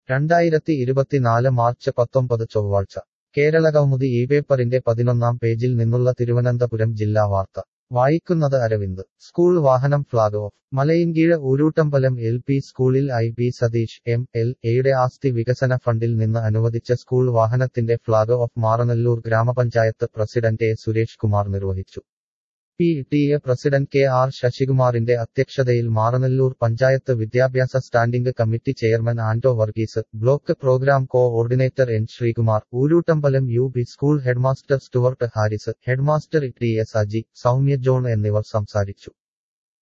രണ്ടായിരത്തി ഇരുപത്തിനാല് മാർച്ച് പത്തൊമ്പത് ചൊവ്വാഴ്ച കേരളകൗമുദി ഈ പേപ്പറിന്റെ പതിനൊന്നാം പേജിൽ നിന്നുള്ള തിരുവനന്തപുരം ജില്ലാ വാർത്ത വായിക്കുന്നത് അരവിന്ദ് സ്കൂൾ വാഹനം flag off Malayinkeezhu Oorootambalam L P സ്കൂളിൽ I P Satheesh M L എയുടെ ആസ്തി വികസന ഫണ്ടിൽ നിന്ന് അനുവദിച്ച സ്കൂൾ വാഹനത്തിന്റെ ഫ്ളാഗ് ഓഫ് മാറനല്ലൂർ ഗ്രാമപഞ്ചായത്ത് പ്രസിഡന്റ് എ സുരേഷ് കുമാർ നിർവഹിച്ചു P T A president K R ശശികുമാറിന്റെ അധ്യക്ഷതയിൽ മാറനല്ലൂർ പഞ്ചായത്ത് വിദ്യാഭ്യാസ standing committee chairman Anto Varghese block program coordinator N Sreekumar Oorootambalam U P school headmaster Stuart Harris headmaster T S Aji Soumya John എന്നിവർ സംസാരിച്ചു